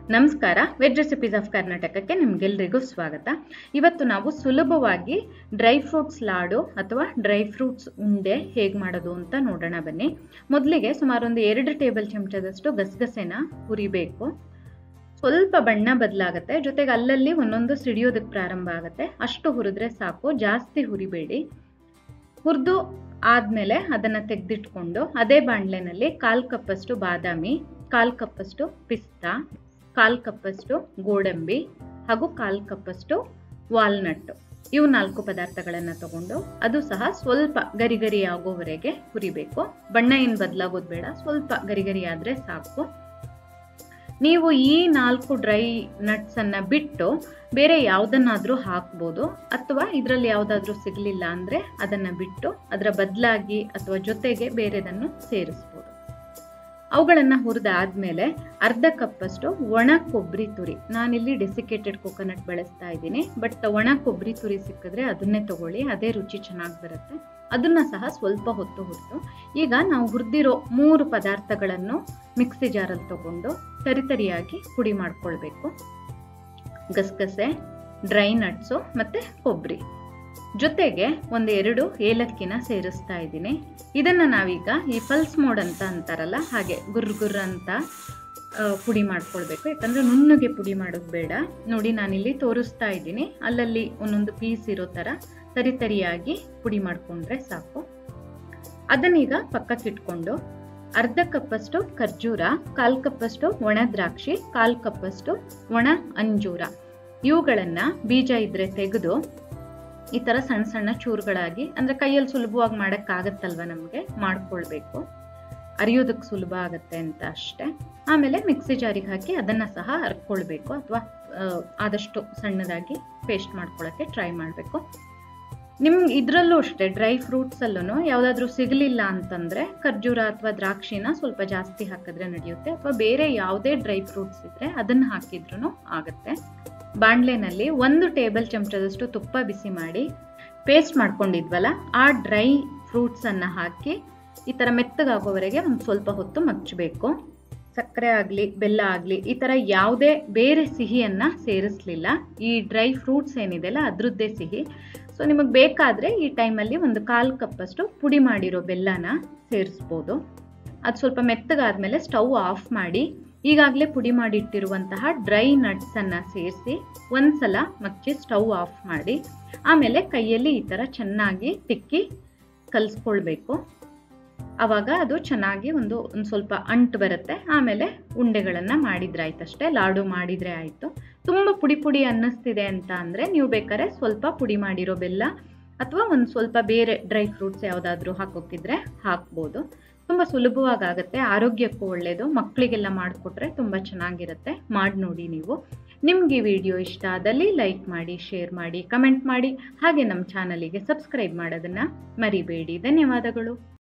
ನಮಸ್ಕಾರ veg recipes of ಕರ್ನಾಟಕಕ್ಕೆ ನಿಮಗೆಲ್ಲರಿಗೂ ಸ್ವಾಗತ ಇವತ್ತು ನಾವು ಸುಲಭವಾಗಿ ಡ್ರೈ ಫ್ರೂಟ್ಸ್ ಲಾಡು ಅಥವಾ ಡ್ರೈ ಫ್ರೂಟ್ಸ್ ಉಂಡೆ ಹೇಗೆ ಮಾಡೋದು ಅಂತ ನೋಡೋಣ ಬನ್ನಿ ಮೊದಲಿಗೆ ಸುಮಾರು ಒಂದು ಎರಡು ಟೇಬಲ್ ಚಮಚದಷ್ಟು ಗಸಗಸೆನ ಹುರಿಬೇಕು ಸ್ವಲ್ಪ ಬಣ್ಣ ಬದಲಾಗುತ್ತೆ ಜೊತೆಗೆ ಅಲ್ಲಲ್ಲಿ ಒಂದೊಂದು ಸಿಡಿಯೋದಕ್ಕೆ ಪ್ರಾರಂಭ ಆಗುತ್ತೆ ಅಷ್ಟು ಹುರಿದ್ರೆ ಸಾಕು ಜಾಸ್ತಿ ಹುರಿಬೇಡಿ ಹುರಿದು ಆದಮೇಲೆ ಅದನ್ನು ತೆಗೆದಿಟ್ಕೊಂಡು ಅದೇ ಬಾಣಲೆನಲ್ಲಿ ಕಾಲು ಕಪ್ಪಷ್ಟು ಬಾದಾಮಿ ಕಾಲು ಕಪ್ಪಷ್ಟು ಪಿಸ್ತಾ ಕಾಲು ಕಪ್ಪಷ್ಟು ಗೋಡಂಬಿ ಹಾಗೂ ಕಾಲು ಕಪ್ಪಷ್ಟು ವಾಲ್ನಟ್ ಇವು ನಾಲ್ಕು ಪದಾರ್ಥಗಳನ್ನು ತಗೊಂಡು ಅದು ಸಹ ಸ್ವಲ್ಪ ಗರಿ ಗರಿ ಆಗೋವರೆಗೆ ಹುರಿಬೇಕು ಬಣ್ಣ ಏನು ಬದಲಾಗೋದು ಬೇಡ ಸ್ವಲ್ಪ ಗರಿ ಗರಿ ಆದರೆ ಸಾಕು ನೀವು ಈ ನಾಲ್ಕು ಡ್ರೈ ನಟ್ಸನ್ನು ಬಿಟ್ಟು ಬೇರೆ ಯಾವುದನ್ನಾದರೂ ಹಾಕ್ಬೋದು ಅಥವಾ ಇದರಲ್ಲಿ ಯಾವುದಾದ್ರೂ ಸಿಗಲಿಲ್ಲ ಅಂದರೆ ಅದನ್ನು ಬಿಟ್ಟು ಅದರ ಬದಲಾಗಿ ಅಥವಾ ಜೊತೆಗೆ ಬೇರೆದನ್ನು ಸೇರಿಸ್ಬೋದು ಅವುಗಳನ್ನು ಹುರಿದಾದ್ಮೇಲೆ ಅರ್ಧ ಕಪ್ಪಷ್ಟು ಒಣ ಕೊಬ್ಬರಿ ತುರಿ ನಾನಿಲ್ಲಿ ಡೆಸಿಕೇಟೆಡ್ ಕೊಕೊನಟ್ ಬಳಸ್ತಾ ಇದ್ದೀನಿ ಬಟ್ ಒಣ ಕೊಬ್ಬರಿ ತುರಿ ಸಿಕ್ಕಿದ್ರೆ ಅದನ್ನೇ ತಗೊಳ್ಳಿ ಅದೇ ರುಚಿ ಚೆನ್ನಾಗಿ ಬರುತ್ತೆ ಅದನ್ನು ಸಹ ಸ್ವಲ್ಪ ಹೊತ್ತು ಹುರಿದು ಈಗ ನಾವು ಹುರಿದಿರೋ ಮೂರು ಪದಾರ್ಥಗಳನ್ನು ಮಿಕ್ಸಿ ಜಾರಲ್ಲಿ ತಗೊಂಡು ತರಿತರಿಯಾಗಿ ಪುಡಿ ಮಾಡ್ಕೊಳ್ಬೇಕು ಗಸಗಸೆ ಡ್ರೈ ನಟ್ಸು ಮತ್ತು ಕೊಬ್ಬರಿ ಜೊತೆಗೆ ಒಂದು ಎರಡು ಏಲಕ್ಕಿನ ಸೇರಿಸ್ತಾ ಇದ್ದೀನಿ ಇದನ್ನು ನಾವೀಗ ಈ ಪಲ್ಸ್ ಮೋಡ್ ಅಂತ ಅಂತಾರಲ್ಲ ಹಾಗೆ ಗುರ್ರ ಗುರ್ರ ಅಂತ ಪುಡಿ ಮಾಡ್ಕೊಳ್ಬೇಕು ಯಾಕಂದರೆ ನುಣ್ಣಗೆ ಪುಡಿ ಮಾಡೋದು ಬೇಡ ನೋಡಿ ನಾನಿಲ್ಲಿ ತೋರಿಸ್ತಾ ಇದ್ದೀನಿ ಅಲ್ಲಲ್ಲಿ ಒಂದೊಂದು ಪೀಸ್ ಇರೋ ಥರ ತರಿತರಿಯಾಗಿ ಪುಡಿ ಮಾಡಿಕೊಂಡ್ರೆ ಸಾಕು ಅದನ್ನೀಗ ಪಕ್ಕಕ್ಕಿಟ್ಕೊಂಡು ಅರ್ಧ ಕಪ್ಪಷ್ಟು ಖರ್ಜೂರ ಕಾಲು ಕಪ್ಪಷ್ಟು ಒಣ ದ್ರಾಕ್ಷಿ ಕಾಲು ಕಪ್ಪಷ್ಟು ಒಣ ಅಂಜೂರ ಇವುಗಳನ್ನು ಬೀಜ ಇದ್ದರೆ ತೆಗೆದು ಈ ಥರ ಸಣ್ಣ ಸಣ್ಣ ಚೂರುಗಳಾಗಿ ಅಂದರೆ ಕೈಯಲ್ಲಿ ಸುಲಭವಾಗಿ ಮಾಡೋಕ್ಕಾಗತ್ತಲ್ವ ನಮಗೆ ಮಾಡ್ಕೊಳ್ಬೇಕು ಅರಿಯೋದಕ್ಕೆ ಸುಲಭ ಆಗುತ್ತೆ ಅಂತ ಅಷ್ಟೇ ಆಮೇಲೆ ಮಿಕ್ಸಿ ಜಾರಿಗೆ ಹಾಕಿ ಅದನ್ನು ಸಹ ಹರ್ಕೊಳ್ಬೇಕು ಅಥವಾ ಆದಷ್ಟು ಸಣ್ಣದಾಗಿ ಪೇಸ್ಟ್ ಮಾಡ್ಕೊಳ್ಳೋಕ್ಕೆ ಟ್ರೈ ಮಾಡಬೇಕು ನಿಮ್ಗೆ ಇದರಲ್ಲೂ ಅಷ್ಟೇ ಡ್ರೈ ಫ್ರೂಟ್ಸಲ್ಲೂ ಯಾವುದಾದ್ರೂ ಸಿಗಲಿಲ್ಲ ಅಂತಂದರೆ ಖರ್ಜೂರ ಅಥವಾ ದ್ರಾಕ್ಷಿನ ಸ್ವಲ್ಪ ಜಾಸ್ತಿ ಹಾಕಿದ್ರೆ ನಡೆಯುತ್ತೆ ಅಥವಾ ಬೇರೆ ಯಾವುದೇ ಡ್ರೈ ಫ್ರೂಟ್ಸ್ ಇದ್ದರೆ ಅದನ್ನು ಹಾಕಿದ್ರೂ ಆಗುತ್ತೆ ಬಾಣಲೆನಲ್ಲಿ ಒಂದು ಟೇಬಲ್ ಚಮಚದಷ್ಟು ತುಪ್ಪ ಬಿಸಿ ಮಾಡಿ ಪೇಸ್ಟ್ ಮಾಡ್ಕೊಂಡಿದ್ವಲ್ಲ ಆ ಡ್ರೈ ಫ್ರೂಟ್ಸನ್ನು ಹಾಕಿ ಈ ಥರ ಮೆತ್ತಗಾಗೋವರೆಗೆ ಒಂದು ಸ್ವಲ್ಪ ಹೊತ್ತು ಮಚ್ಚಬೇಕು ಸಕ್ಕರೆ ಆಗಲಿ ಬೆಲ್ಲ ಆಗಲಿ ಈ ಥರ ಯಾವುದೇ ಬೇರೆ ಸಿಹಿಯನ್ನು ಸೇರಿಸಲಿಲ್ಲ ಈ ಡ್ರೈ ಫ್ರೂಟ್ಸ್ ಏನಿದೆಯಲ್ಲ ಅದರದ್ದೇ ಸಿಹಿ ಸೊ ನಿಮಗೆ ಬೇಕಾದರೆ ಈ ಟೈಮಲ್ಲಿ ಒಂದು ಕಾಲು ಕಪ್ಪಷ್ಟು ಪುಡಿ ಮಾಡಿರೋ ಬೆಲ್ಲನ ಸೇರಿಸ್ಬೋದು ಅದು ಸ್ವಲ್ಪ ಮೆತ್ತಗಾದ್ಮೇಲೆ ಸ್ಟವ್ ಆಫ್ ಮಾಡಿ ಈಗಾಗಲೇ ಪುಡಿ ಮಾಡಿಟ್ಟಿರುವಂತಹ ಡ್ರೈ ನಟ್ಸನ್ನು ಸೇರಿಸಿ ಒಂದ್ಸಲ ಮಚ್ಚಿ ಸ್ಟವ್ ಆಫ್ ಮಾಡಿ ಆಮೇಲೆ ಕೈಯಲ್ಲಿ ಈ ಥರ ಚೆನ್ನಾಗಿ ತಿಕ್ಕಿ ಕಲಿಸ್ಕೊಳ್ಬೇಕು ಆವಾಗ ಅದು ಚೆನ್ನಾಗಿ ಒಂದು ಒಂದು ಸ್ವಲ್ಪ ಅಂಟು ಬರುತ್ತೆ ಆಮೇಲೆ ಉಂಡೆಗಳನ್ನು ಮಾಡಿದ್ರೆ ಆಯ್ತಷ್ಟೇ ಲಾಡು ಮಾಡಿದರೆ ಆಯಿತು ತುಂಬ ಪುಡಿ ಪುಡಿ ಅನ್ನಿಸ್ತಿದೆ ಅಂತ ಅಂದರೆ ನೀವು ಬೇಕಾದ್ರೆ ಸ್ವಲ್ಪ ಪುಡಿ ಮಾಡಿರೋ ಬೆಲ್ಲ ಅಥವಾ ಒಂದು ಸ್ವಲ್ಪ ಬೇರೆ ಡ್ರೈ ಫ್ರೂಟ್ಸ್ ಯಾವುದಾದ್ರೂ ಹಾಕೋಕ್ಕಿದ್ರೆ ಹಾಕ್ಬೋದು ತುಂಬ ಸುಲಭವಾಗುತ್ತೆ ಆರೋಗ್ಯಕ್ಕೂ ಒಳ್ಳೆಯದು ಮಕ್ಕಳಿಗೆಲ್ಲ ಮಾಡಿಕೊಟ್ರೆ ತುಂಬ ಚೆನ್ನಾಗಿರುತ್ತೆ ಮಾಡಿ ನೋಡಿ ನೀವು ನಿಮಗೆ ಈ ವಿಡಿಯೋ ಇಷ್ಟ ಆದಲ್ಲಿ ಲೈಕ್ ಮಾಡಿ ಶೇರ್ ಮಾಡಿ ಕಮೆಂಟ್ ಮಾಡಿ ಹಾಗೆ ನಮ್ಮ ಚಾನಲಿಗೆ ಸಬ್ಸ್ಕ್ರೈಬ್ ಮಾಡೋದನ್ನು ಮರಿಬೇಡಿ ಧನ್ಯವಾದಗಳು